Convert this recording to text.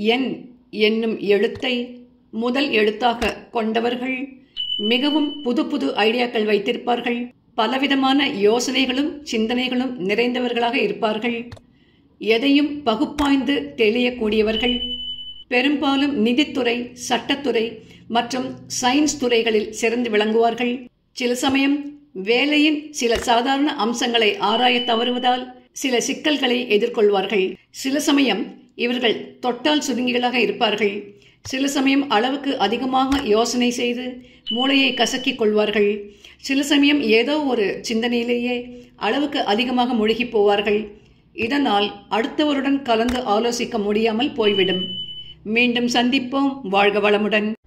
என் என்னும் எழுத்தை முதல் எழுத்தாக கொண்டவர்கள் மிகவும் புது புது ஐடியாக்கள் வைத்திருப்பார்கள் பலவிதமான யோசனைகளும் சிந்தனைகளும் நிறைந்தவர்களாக இருப்பார்கள் எதையும் பகுப்பாய்ந்து தெளியக்கூடியவர்கள் பெரும்பாலும் நிதித்துறை சட்டத்துறை மற்றும் சயின்ஸ் துறைகளில் சிறந்து விளங்குவார்கள் சில சமயம் வேலையின் சில சாதாரண அம்சங்களை ஆராய தவறுவதால் சில சிக்கல்களை எதிர்கொள்வார்கள் சில சமயம் இவர்கள் தொட்டால் சுருங்கிகளாக இருப்பார்கள் சில சமயம் அளவுக்கு அதிகமாக யோசனை செய்து மூளையை கசக்கிக் கொள்வார்கள் சில சமயம் ஏதோ ஒரு சிந்தனையிலேயே அளவுக்கு அதிகமாக முழுகி போவார்கள் இதனால் அடுத்தவருடன் கலந்து ஆலோசிக்க முடியாமல் போய்விடும் மீண்டும் சந்திப்போம் வாழ்க வளமுடன்